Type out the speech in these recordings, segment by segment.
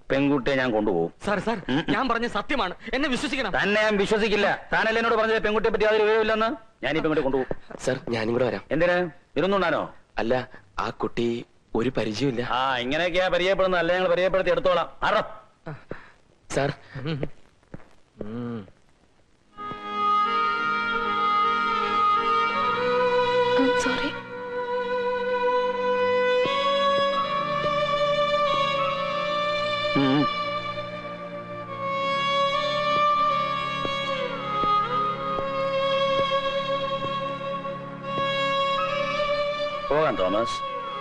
പെൺകുട്ടിയെ ഞാൻ കൊണ്ടുപോകും സാർ സാർ ഉം. ഞാൻ പറഞ്ഞ സത്യമാണ് എന്നെ വിശ്വസിക്കണം തന്നെ ഞാൻ വിശ്വസിക്കില്ല താനല്ലേ എന്നോട് പറഞ്ഞത് പെൺകുട്ടിയെ പറ്റി യാതൊരു വിവരമില്ലെന്ന് ഞാൻ ഈ പെൺകുട്ടിയെ കൊണ്ടുപോകും സർ ഞാനും കൂടെ വരാം എന്തിന് ഇരുന്നുണ്ടാനോ അല്ല ആ കുട്ടി ഒരു പരിചയമില്ല ആ ഇങ്ങനെയൊക്കെയാ പരിചയപ്പെടുന്നത് അല്ലെ ഞങ്ങൾ പരിചയപ്പെടുത്തി എടുത്തോളാം ആറോ സാർ സോറി ഉം. പോകാം തോമസ്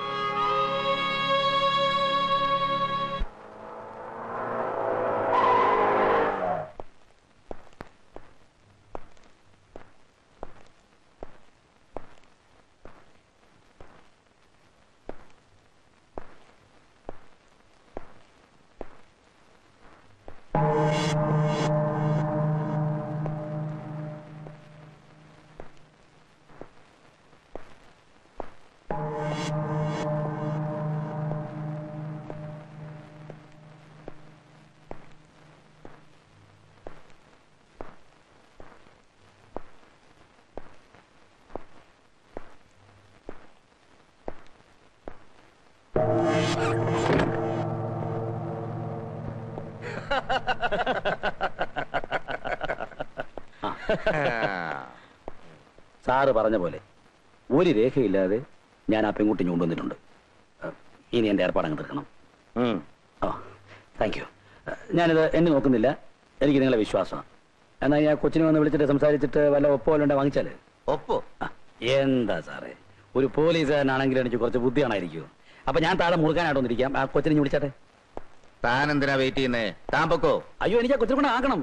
സാറ് പറഞ്ഞ പോലെ ഒരു രേഖയില്ലാതെ ഞാൻ ആ പെൺകുട്ടി കൊണ്ടുവന്നിട്ടുണ്ട് ഏഹ്, ഇനി എന്റെ ഏർപ്പാട് അങ്ങ് തീർക്കണം ഓ താങ്ക് യു ഞാനിത് എന്നെ നോക്കുന്നില്ല എനിക്ക് നിങ്ങളെ വിശ്വാസമാണ് എന്നാൽ ഞാൻ കൊച്ചിനെ വന്ന് വിളിച്ചിട്ട് സംസാരിച്ചിട്ട് വല്ല ഒപ്പോ വല്ലതും വാങ്ങിച്ചാല് ഒപ്പോ ആ, എന്താ സാറേ ഒരു പോലീസുകാരനാണെങ്കിലും എനിക്ക് കുറച്ച് ബുദ്ധിയാണായിരിക്കും അപ്പൊ ഞാൻ താഴെ മുറുക്കാനായിട്ടൊന്നിരിക്കാം ആ കൊച്ചിനെ ഇഞ്ഞ് വിളിച്ചാട്ടെ താൻ എന്തിനാ വെയിറ്റ് ചെയ്യുന്നേ താൻ പൊക്കോ അയ്യോ എനിക്ക് ആ കൊച്ചിനെ കൊണ്ട് ആക്കണം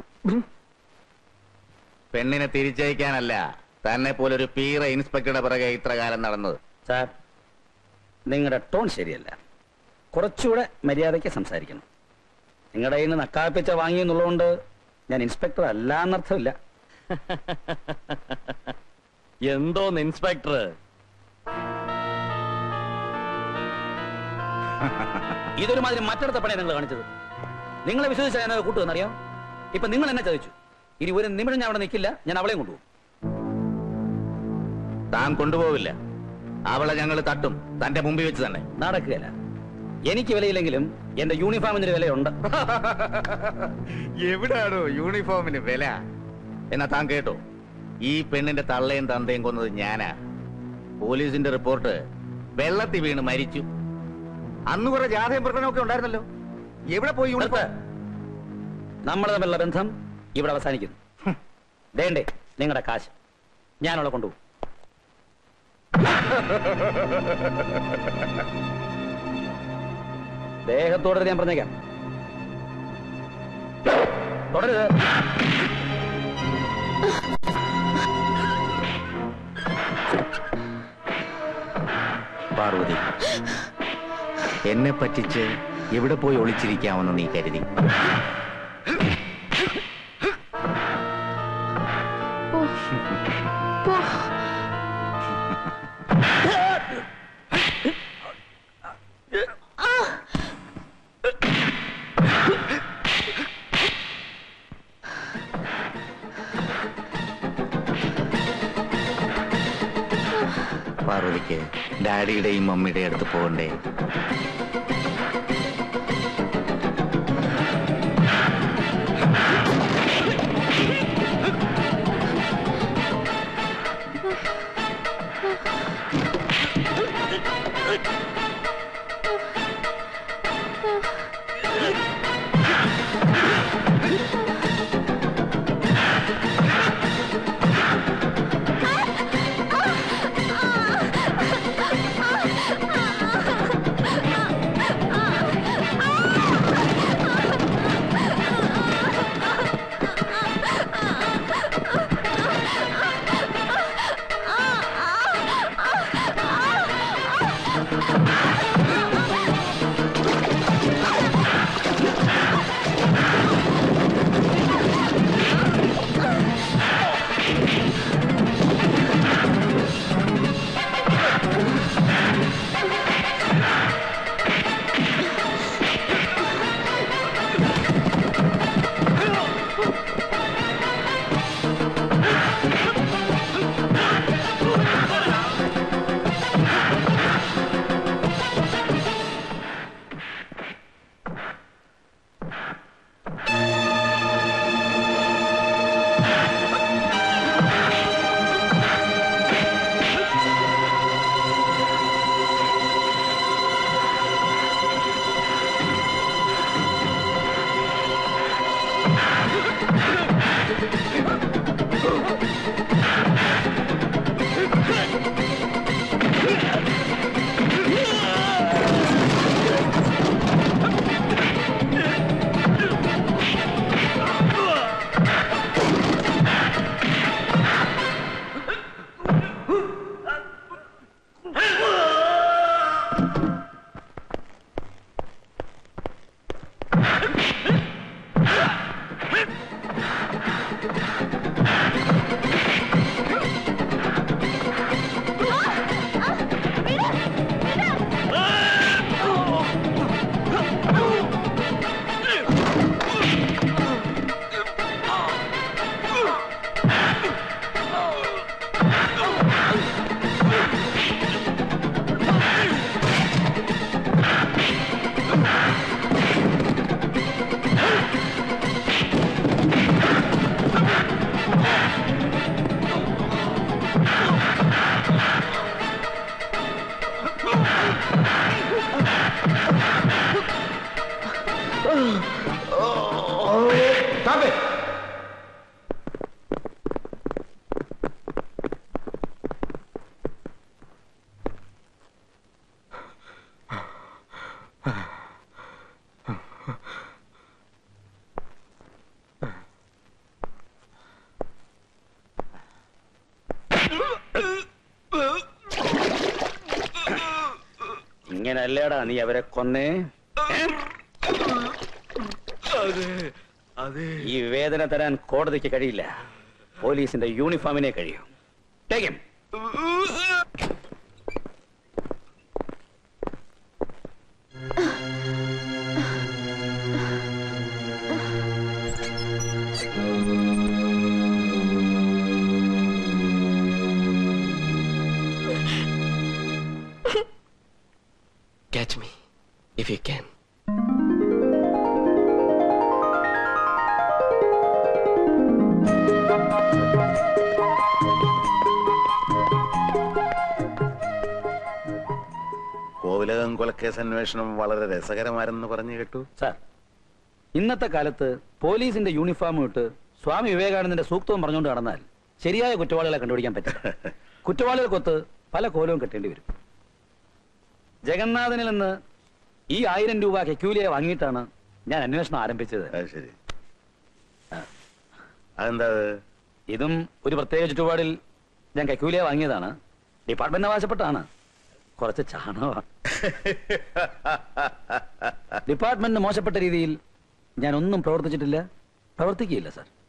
പെണ്ണിനെ തിരിച്ചയക്കാനല്ല തന്നെ പോലൊരു പീറ ഇൻസ്പെക്ടറുടെ പിറകെ ഇത്ര കാലം നടന്നത് സാർ നിങ്ങളുടെ ടോൺ ശരിയല്ല കുറച്ചുകൂടെ മര്യാദയ്ക്ക് സംസാരിക്കണം നിങ്ങളുടെ കയ്യിൽ നിന്ന് നക്കാപ്പിച്ച വാങ്ങിയെന്നുള്ളതുകൊണ്ട് ഞാൻ ഇൻസ്പെക്ടർ അല്ല എന്നർത്ഥമില്ല എന്തോന്ന് ഇൻസ്പെക്ടർ ഇതൊരു മാതിരി മറ്റടുത്ത പണിയാണ് നിങ്ങൾ കാണിച്ചത് നിങ്ങളെ വിശ്വസിച്ച ഞാൻ കൂട്ടുമെന്നറിയാം ഇപ്പൊ നിങ്ങൾ എന്നെ ചതിച്ചു ഇനി ഒരു നിമിഷം ഞാൻ അവിടെ നിൽക്കില്ല ഞാൻ അവളെയും കൊണ്ടുപോകും താൻ കൊണ്ടുപോവില്ല അവളെ ഞങ്ങൾ തട്ടും തന്റെ മുമ്പിൽ വെച്ച് തന്നെ നടക്കുകയല്ല എനിക്ക് വിലയില്ലെങ്കിലും എന്റെ യൂണിഫോമിനൊരു വിലയുണ്ട് എവിടാണോ യൂണിഫോമിന് വില എന്നാ താൻ കേട്ടോ ഈ പെണ്ണിന്റെ തള്ളയും തന്തയും കൊന്നത് ഞാനാ പോലീസിന്റെ റിപ്പോർട്ട് വെള്ളത്തിൽ വീണ് മരിച്ചു അന്ന് കുറെ ജാഥയും പ്രകടനമൊക്കെ ഉണ്ടായിരുന്നല്ലോ എവിടെ പോയി യൂണിഫോം നമ്മൾ തമ്മിലുള്ള ബന്ധം ഇവിടെ അവസാനിക്കുന്നു വേണ്ടേ നിങ്ങളുടെ കാശ് ഞാനവളെ കൊണ്ടുപോകും ദേഹത്തോടെ ഞാൻ പറഞ്ഞേക്കാം തുടരുത് പാർവതി എന്നെ പറ്റിച്ച് എവിടെ പോയി ഒളിച്ചിരിക്കാമെന്ന് നീ കരുതി പോ പാർവതിക്ക് ഡാഡിയുടെയും മമ്മിയുടെയും അടുത്ത് പോകണ്ടേ ആ Stop it! ഇങ്ങനല്ലേടാ നീ അവരെ കൊന്നേ ഈ വേദന തരാൻ കോടതിക്ക് കഴിയില്ല പോലീസിന്റെ യൂണിഫോമിനെ കഴിയും Take him. Catch me if you can. കോവിലകം കൊലക്കേസ് അന്വേഷണം വളരെ രസകരമാരെന്ന് പറഞ്ഞു കേട്ടു സാർ ഇന്നത്തെ കാലത്ത് പോലീസിന്റെ യൂണിഫോം ഇട്ട് സ്വാമി വിവേകാനന്ദന്റെ സൂക്തവും പറഞ്ഞുകൊണ്ട് നടന്നാൽ ശരിയായ കുറ്റവാളികളെ കണ്ടുപിടിക്കാൻ പറ്റില്ല കുറ്റവാളികൾക്കൊത്ത് പല കോലവും കെട്ടേണ്ടി വരും ജഗന്നാഥനിൽ നിന്ന് ഈ ആയിരം രൂപ കെക്യൂലിയെ വാങ്ങിയിട്ടാണ് ഞാൻ അന്വേഷണം ആരംഭിച്ചത് അത് ശരി അതെന്താ അത്? ഇതും ഒരു പ്രത്യേക ചുറ്റുപാടിൽ ഞാൻ കെക്യൂലിയെ വാങ്ങിയതാണ് ഡിപ്പാർട്ട്മെന്റ് അവകാശപ്പെട്ടാണ് കുറച്ച് ചാണകമാണ് ഡിപ്പാർട്ട്മെന്റിന് മോശപ്പെട്ട രീതിയിൽ ഞാൻ ഒന്നും പ്രവർത്തിച്ചിട്ടില്ല പ്രവർത്തിക്കുകയില്ല സാർ